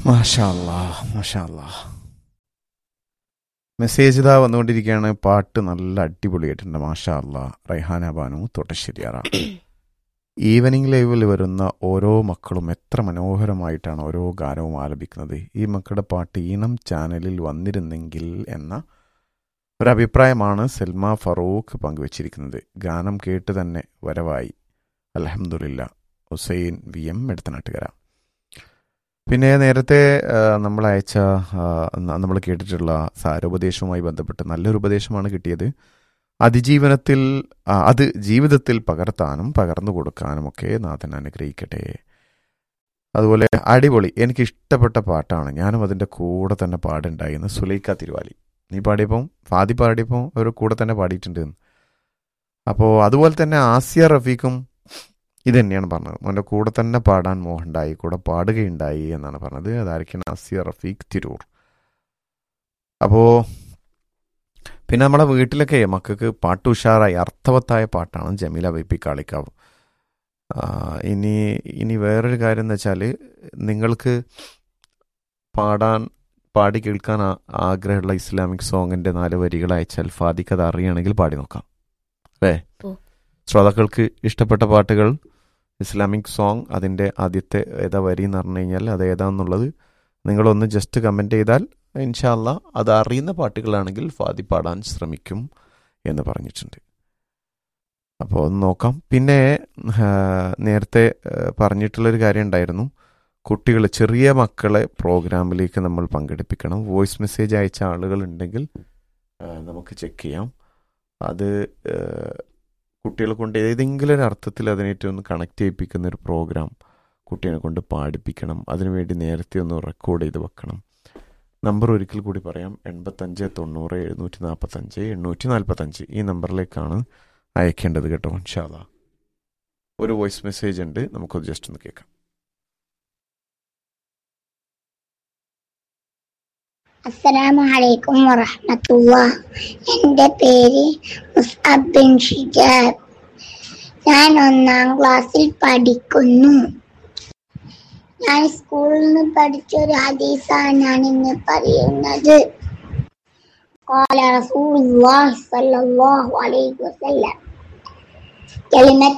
മാഷാ അല്ലാ മാഷാ അല്ലാ മെസ്സേജ് ഇതാ വന്നുകൊണ്ടിരിക്കുകയാണ് പാട്ട് നല്ല അടിപൊളിയായിട്ടുണ്ട് മാഷാ അല്ലാ റൈഹാന ബാനു തൊട്ടശ്ശേരിയാറ ഈവനിങ് ലൈവിൽ വരുന്ന ഓരോ മക്കളും എത്ര മനോഹരമായിട്ടാണ് ഓരോ ഗാനവും ആലപിക്കുന്നത് ഈ മക്കളുടെ പാട്ട് ഈണം ചാനലിൽ വന്നിരുന്നെങ്കിൽ എന്ന ഒരഭിപ്രായമാണ് സൽമ ഫറൂഖ് പങ്കുവച്ചിരിക്കുന്നത് ഗാനം കേട്ട് തന്നെ വരവായി അലഹമുല്ല ഹുസൈൻ വി എം എടുത്തനാട്ടുകര പിന്നെ നേരത്തെ ആ, നമ്മൾ അയച്ച നമ്മൾ കേട്ടിട്ടുള്ള സാരോപദേശവുമായി ബന്ധപ്പെട്ട് നല്ലൊരു ഉപദേശമാണ് കിട്ടിയത് അതിജീവനത്തിൽ ആ, അത് ജീവിതത്തിൽ പകർത്താനും പകർന്നു കൊടുക്കാനും ഒക്കെ നാഥൻ അനുഗ്രഹിക്കട്ടെ അതുപോലെ അടിപൊളി എനിക്ക് ഇഷ്ടപ്പെട്ട പാട്ടാണ് ഞാനും അതിൻ്റെ കൂടെ തന്നെ പാടുണ്ടായി എന്ന് സുലൈക്ക തിരുവാലി നീ പാടിയപ്പം ഫാദി പാടിയപ്പോൾ ഒരു കൂടെ തന്നെ പാടിയിട്ടുണ്ട് എന്ന്. അപ്പോൾ അതുപോലെ തന്നെ ആസിയ റഫീഖും ഇത് തന്നെയാണ് പറഞ്ഞത് മോൻ്റെ കൂടെ തന്നെ പാടാൻ മോഹമുണ്ടായി കൂടെ പാടുകയുണ്ടായി എന്നാണ് പറഞ്ഞത് അതായിരിക്കും ആസിയ റഫീഖ് തിരൂർ അപ്പോൾ പിന്നെ നമ്മളെ വീട്ടിലൊക്കെ മക്കൾക്ക് പാട്ട് ഉഷാറായി അർത്ഥവത്തായ പാട്ടാണ് ജമീല ബൈപ്പി കാളിക്കാവ് ആ, ഇനി ഇനി വേറൊരു കാര്യം എന്ന് വെച്ചാൽ നിങ്ങൾക്ക് പാടാൻ പാടി കേൾക്കാൻ ആ- ആഗ്രഹമുള്ള ഇസ്ലാമിക് സോങ്ങിന്റെ നാല് വരികൾ അയച്ചാൽ ഫാദിക്ക് അത് അറിയണമെങ്കിൽ പാടി നോക്കാം അല്ലേ ഓ. ശ്രോതാക്കൾക്ക് ഇഷ്ടപ്പെട്ട പാട്ടുകൾ ഇസ്ലാമിക് സോങ് അതിൻ്റെ ആദ്യത്തെ ഏതാ വരി എന്ന് പറഞ്ഞു കഴിഞ്ഞാൽ അത് ഏതാന്നുള്ളത് നിങ്ങളൊന്ന് ജസ്റ്റ് കമൻറ്റ് ചെയ്താൽ ഇൻഷാല്ല അത് അറിയുന്ന പാട്ടുകളാണെങ്കിൽ ഫാദി പാടാൻ ശ്രമിക്കും എന്ന് പറഞ്ഞിട്ടുണ്ട് അപ്പോൾ ഒന്ന് നോക്കാം പിന്നെ ആ, നേരത്തെ ആ, പറഞ്ഞിട്ടുള്ളൊരു കാര്യം ഉണ്ടായിരുന്നു കുട്ടികൾ ചെറിയ മക്കളെ പ്രോഗ്രാമിലേക്ക് നമ്മൾ പങ്കെടുപ്പിക്കണം വോയിസ് മെസ്സേജ് അയച്ച ആളുകൾ ഉണ്ടെങ്കിൽ ആ, നമുക്ക് ചെക്ക് ചെയ്യാം അത് ആ, കുട്ടികളെ കൊണ്ട് ഏതെങ്കിലും ഒരു അർത്ഥത്തിൽ അതിനേറ്റവും ഒന്ന് കണക്ട് ചെയ്യിപ്പിക്കുന്ന ഒരു പ്രോഗ്രാം കുട്ടീനെ കൊണ്ട് പാടിപ്പിക്കണം അതിനുവേണ്ടി നേരത്തെ ഒന്ന് റെക്കോർഡ് ചെയ്ത് വെക്കണം നമ്പർ ഒരിക്കൽ കൂടി പറയാം എൺപത്തഞ്ച് തൊണ്ണൂറ് എഴുന്നൂറ്റി നാൽപ്പത്തഞ്ച് എണ്ണൂറ്റി നാൽപ്പത്തഞ്ച് ഈ നമ്പറിലേക്കാണ് അയക്കേണ്ടത് കേട്ടോ ഇൻഷാല്ല ഒരു വോയിസ് മെസ്സേജ് ഉണ്ട് നമുക്കത് ജസ്റ്റ് ഒന്ന് കേൾക്കാം അസ്സലാമു അലൈക്കും വറഹ്മത്തുള്ള എൻ്റെ പേര് മുസ്അബ് ബിൻ ഷിജാബ് ഞാൻ ഒന്നാം ക്ലാസ്സിൽ പഠിക്കുന്നു ഞാൻ സ്കൂളിൽ നിന്ന് പഠിച്ച ഒരു ഹദീസാണ് ഞാൻ ഇന്ന് പറയുന്നത് قال رسول الله صلى الله عليه وسلم كلمة